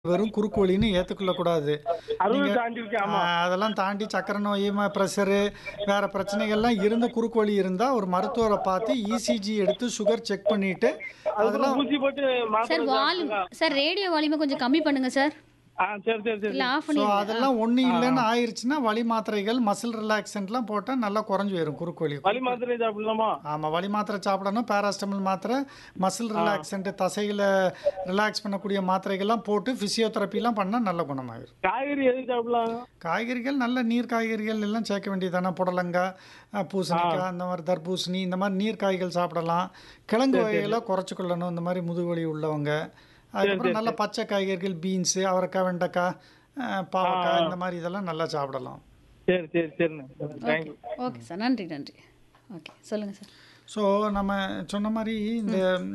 வெறும் குறுக்கு வலின்னு ஏற்றுக்கொள்ள கூடாது அறுபது நீங்க தாண்டி இருக்கு ஆமா ஆஹ், அதெல்லாம் தாண்டி சக்கரை நோய் ப்ரெஷரு வேற பிரச்சனைகள்லாம் இருந்து குறுக்கு வலி இருந்தால் ஒரு மருத்துவரை பார்த்து இசிஜி எடுத்து சுகர் செக் பண்ணிட்டு அதுக்கப்புறம் அதெல்லாம் ஊசி போட்டு மாத்திரை சார் வால்யூம் சார் ரேடியோ வால்யூமை கொஞ்சம் கம்மி பண்ணுங்க சார் ஆ சரி சரி சரி இல்ல ஆஃப் ஸோ பண்ணிடுங்க அதெல்லாம் ஒன்றும் இல்லைன்னு ஆயிருச்சுன்னா வலி மாத்திரைகள் மசில் ரிலாக்ஸன்ட்லாம் போட்டால் நல்லா குறைஞ்சு போயிடும் குறுக்கு வலி வலி மாத்திரை சாப்பிடலாமா ஆமாம் வலி மாத்திரை சாப்பிடணும் பேராஸ்டமல் மாத்திரை மசில் ரிலாக்ஸன்ட் தசைகளை ரிலாக்ஸ் பண்ணக்கூடிய மாத்திரைகள்லாம் போட்டு ஃபிசியோதெரப்பிலாம் பண்ணால் நல்ல குணமாயிரும் காய்கறி எது சாப்பிடலாம் காய்கறிகள் நல்ல நீர் காய்கறிகள் எல்லாம் சேர்க்க வேண்டியதானே புடலங்காய் அஹ், பூசணிக்காய் இந்த மாதிரி தர்பூசணி இந்த மாதிரி நீர் காய்கள் சாப்பிடலாம் கிழங்கு வகைகளை குறைச்சிக்கொள்ளணும் இந்த மாதிரி முதுகுவலி உள்ளவங்க அதுக்கப்புறம் நல்ல பச்சை காய்கறிகள் பீன்ஸு அவரைக்காய் வெண்டைக்காய் அஹ், பாவக்காய் இந்த மாதிரி இதெல்லாம் நல்லா சாப்பிடலாம் சரி சரி சரிண்ணே தேங்க்யூ ஓகே சார் நன்றி நன்றி ஓகே சொல்லுங்க சார் ஸோ நம்ம சொன்ன மாதிரி இந்த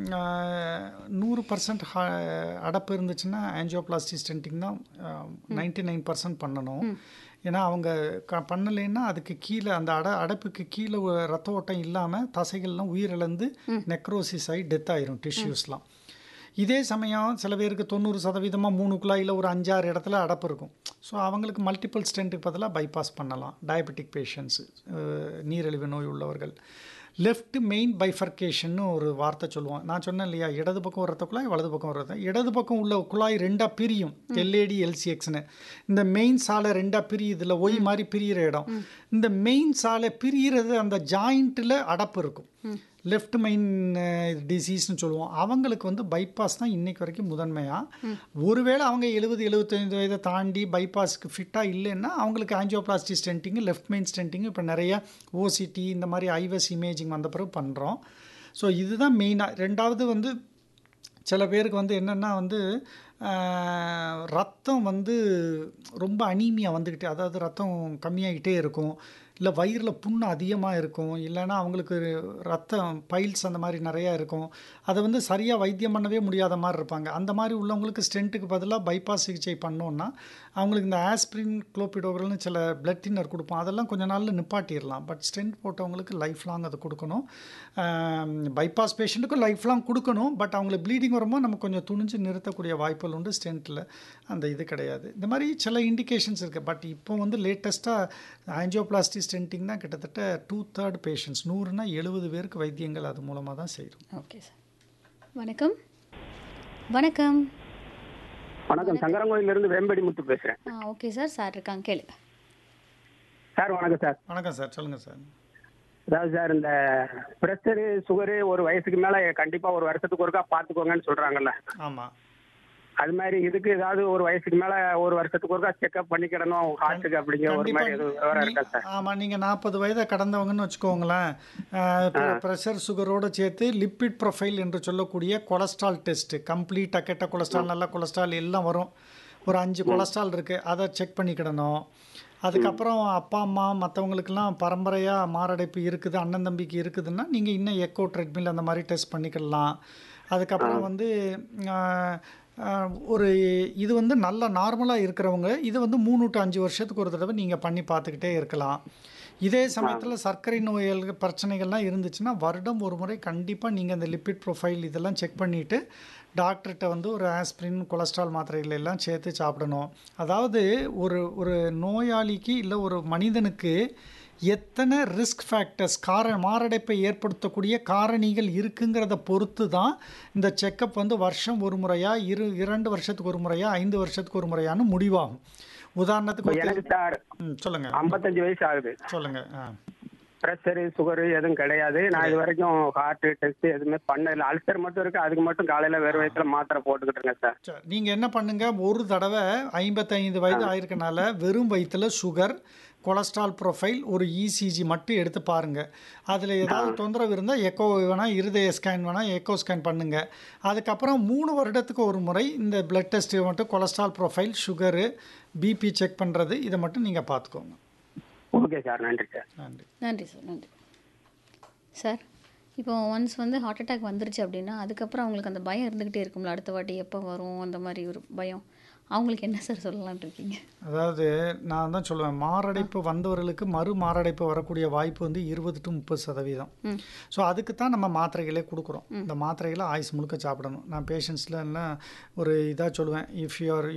நூறு பர்சன்ட் அடப்பு இருந்துச்சுன்னா ஆன்ஜியோபிளாஸ்டி ஸ்டென்டிங் தான் நைன்டி நைன் பர்சன்ட் பண்ணணும் ஏன்னா அவங்க க பண்ணலைன்னா அதுக்கு கீழே அந்த அட அடைப்புக்கு கீழே ஒ- ரத்த ஓட்டம் இல்லாமல் தசைகள்லாம் உயிரிழந்து நெக்ரோசிஸ் ஆகி டெத் ஆயிரும் டிஷ்யூஸ்லாம் இதே சமயம் சில பேருக்கு தொண்ணூறு சதவீதமாக மூணு குழாயில் ஒரு அஞ்சாறு இடத்துல அடப்பு இருக்கும் ஸோ அவங்களுக்கு மல்டிபிள் ஸ்டென்ட்டுக்கு பதிலாக பைபாஸ் பண்ணலாம் டயபெட்டிக் பேஷண்ட்ஸு நீரிழிவு நோய் உள்ளவர்கள் லெஃப்ட் மெயின் பைஃபர்கேஷன்னு ஒரு வார்த்தை சொல்லுவோம் நான் சொன்னேன் இல்லையா இடது பக்கம் ஒரு ரத்த குழாய் வலது பக்கம் ஒரு ரத்த இடது பக்கம் உள்ள குழாய் ரெண்டாக பிரியும் எல்ஏடி எல்சிஎக்ஸ்னு இந்த மெயின் சாலை ரெண்டாக பிரியுதுல ஒய் மாதிரி பிரியிற இடம் இந்த மெயின் சாலை பிரியிறது அந்த ஜாயிண்ட்டில் அடப்பு இருக்கும் லெஃப்ட் மெயின் டிசீஸ்னு சொல்லுவோம் அவங்களுக்கு வந்து பைபாஸ் தான் இன்னைக்கு வரைக்கும் முதன்மையாக ஒருவேளை அவங்க எழுபது எழுபத்தைந்து வயதை தாண்டி பைபாஸ்க்கு ஃபிட்டாக இல்லைன்னா அவங்களுக்கு ஆஞ்சியோபிளாஸ்டி ஸ்டென்ட்டிங்கு லெஃப்ட் மெயின் ஸ்டென்ட்டிங்கு இப்போ நிறைய ஓசிடி இந்த மாதிரி ஐவஸ் இமேஜிங் வந்த பிறகு பண்ணுறோம் ஸோ இதுதான் மெயினாக ரெண்டாவது வந்து சில பேருக்கு வந்து என்னென்னா வந்து ஆஹ், ரத்தம் வந்து ரொம்ப அனீமியா வந்துக்கிட்டு அதாவது ரத்தம் கம்மியாகிட்டே இருக்கும் இல்லை வயிறில் புண்ணு அதிகமாக இருக்கும் இல்லைன்னா அவங்களுக்கு ரத்தம் பைல்ஸ் அந்த மாதிரி நிறையா இருக்கும் அதை வந்து சரியாக வைத்தியம் பண்ணவே முடியாத மாதிரி இருப்பாங்க அந்த மாதிரி உள்ளவங்களுக்கு ஸ்டென்ட்டுக்கு பதிலாக பைபாஸ் சிகிச்சை பண்ணோன்னா அவங்களுக்கு இந்த ஆஸ்பிரின் குளோபிடோகல்னு சில பிளட் தின்னர் கொடுப்போம் அதெல்லாம் கொஞ்ச நாளில் நிப்பாட்டிடலாம் பட் ஸ்டென்ட் போட்டவங்களுக்கு லைஃப் லாங் அது கொடுக்கணும் பைபாஸ் பேஷண்ட்டுக்கும் லைஃப் லாங் கொடுக்கணும் பட் அவங்களுக்கு ப்ளீடிங் வரும்போது நம்ம கொஞ்சம் துணிஞ்சு நிறுத்தக்கூடிய வாய்ப்புகள் உண்டு ஸ்டென்ட்டில் அந்த இது கிடையாது இந்த மாதிரி சில இண்டிகேஷன்ஸ் இருக்குது பட் இப்போ வந்து லேட்டஸ்ட்டாக ஆஞ்சியோபிளாஸ்டி ஸ்டென்ட்டிங் தான் கிட்டத்தட்ட டூ தேர்ட் பேஷண்ட்ஸ் நூறுனா எழுபது பேருக்கு வைத்தியங்கள் அது மூலமாக தான் செய்கிறோம் ஓகே சார் வணக்கம் வணக்கம் வணக்கம் சங்கரங்கோயில இருந்து வேம்படி முத்து பேசுறேன் ஆ ஓகே சார் சார் இருக்காங்க கேளுங்க சார் வணக்கம் சார் வணக்கம் சார் சொல்லுங்கள் சார் அதாவது சார் இந்த பிரஷரு சுகரு ஒரு வயசுக்கு மேல கண்டிப்பா ஒரு வருஷத்துக்கு ஒருக்கா பாத்துக்கோங்கன்னு சொல்றாங்கல்ல ஆமாம் அது மாதிரி இதுக்கு ஏதாவது ஒரு வயசுக்கு மேல ஒரு வருஷத்துக்கு ஒருக்கா செக்அப் பண்ணிக்கிடணும் ஹார்ட்டுக்கு அப்படிங்கிற ஒரு மாதிரி எதுவும் விவரம் இருக்கா சார் ஆமாம் நீங்கள் நாற்பது வயதை கடந்தவங்கன்னு வச்சுக்கோங்களேன் ப்ரெஷர் சுகரோடு சேர்த்து லிப்பிட் ப்ரொஃபைல் என்று சொல்லக்கூடிய கொலஸ்ட்ரால் டெஸ்ட்டு கம்ப்ளீட் கெட்ட கொலஸ்ட்ரால் நல்ல கொலஸ்ட்ரால் எல்லாம் வரும் ஒரு அஞ்சு கொலஸ்ட்ரால் இருக்குது அதை செக் பண்ணிக்கிடணும் அதுக்கப்புறம் அப்பா அம்மா மற்றவங்களுக்கெல்லாம் பரம்பரையாக மாரடைப்பு இருக்குது அண்ணன் தம்பிக்கு இருக்குதுன்னா நீங்கள் இன்னும் எக்கோ ட்ரெட்மில் அந்த மாதிரி டெஸ்ட் பண்ணிக்கிடலாம் அதுக்கப்புறம் வந்து ஆஹ், ஆஹ், ஒரு இது வந்து நல்ல நார்மலாக இருக்கிறவங்க இது வந்து மூணு டு அஞ்சு வருஷத்துக்கு ஒரு தடவை நீங்கள் பண்ணி பார்த்துக்கிட்டே இருக்கலாம் இதே சமயத்தில் சர்க்கரை நோய்கள் பிரச்சனைகள்லாம் இருந்துச்சுன்னா வருடம் ஒரு முறை கண்டிப்பாக நீங்கள் அந்த லிப்பிட் ப்ரொஃபைல் இதெல்லாம் செக் பண்ணிவிட்டு டாக்டர்கிட்ட வந்து ஒரு ஆஸ்பிரின் கொலஸ்ட்ரால் மாத்திரைகள் எல்லாம் சேர்த்து சாப்பிடணும் அதாவது ஒரு ஒரு நோயாளிக்கு இல்லை ஒரு மனிதனுக்கு எத்தனை ரிஸ்க் ஃபேக்டர்ஸ் கார மாரடைப்பை ஏற்படுத்தக்கூடிய காரணிகள் இருக்குங்கிறத பொறுத்து தான் இந்த செக்கப் வந்து வருஷம் ஒரு முறையா இரு இரண்டு வருஷத்துக்கு ஒரு முறையா ஐந்து வருஷத்துக்கு ஒரு முறையான்னு முடிவாகும் உதாரணத்துக்கு இப்ப எனக்கு ஒருத்தர்- சார் ம், சொல்லுங்க ஐம்பத்தஞ்சு வயசு ஆகுது சொல்லுங்க ஆ பிரஷரு சுகரு எதுவும் கிடையாது நான் இது வரைக்கும் ஹார்ட் டெஸ்ட் எதுவுமே பண்ணல அல்சர் மட்டும் இருக்கு அதுக்கு மட்டும் காலையில வெறும் வயசுல மாத்திரை போட்டுக்கிட்டு இருக்கேன் சார் சரி நீங்கள் என்ன பண்ணுங்க ஒரு தடவை ஐம்பத்தைந்து வயது ஆயிருக்கனால வெறும் வயிற்றுல சுகர் கொலஸ்ட்ரால் ப்ரொஃபைல் ஒரு இசிஜி மட்டும் எடுத்து பாருங்க அதில் ஏதாவது தொந்தரவு இருந்தால் எக்கோ வேணால் இருதய ஸ்கேன் வேணால் எக்கோ ஸ்கேன் பண்ணுங்க அதுக்கப்புறம் மூணு வருடத்துக்கு ஒரு முறை இந்த பிளட் டெஸ்ட் மட்டும் cholesterol profile sugar BP check பண்ணுறது இதை மட்டும் நீங்கள் பார்த்துக்கோங்க ஓகே சார் நன்றி சார் நன்றி நன்றி சார் நன்றி சார் இப்போ ஒன்ஸ் வந்து ஹார்ட் அட்டாக் வந்துருச்சு அப்படின்னா அதுக்கப்புறம் அவங்களுக்கு அந்த பயம் இருந்துக்கிட்டே இருக்கும்ல அடுத்த வாட்டி எப்போ வரும் அந்த மாதிரி ஒரு பயம் அவங்களுக்கு என்ன சார் சொல்லலாம்னு இருக்கீங்க அதாவது நான் தான் சொல்லுவேன் மாரடைப்பு வந்தவர்களுக்கு மறு மாரடைப்பு வரக்கூடிய வாய்ப்பு வந்து இருபது டு முப்பது சதவீதம் ஸோ அதுக்கு தான் நம்ம மாத்திரைகளே கொடுக்குறோம் இந்த மாத்திரைகளை ஆயுஸ் முழுக்க சாப்பிடணும் நான் பேஷண்ட்ஸில் எல்லாம் ஒரு இதாக சொல்லுவேன் இஃப் யூஆர்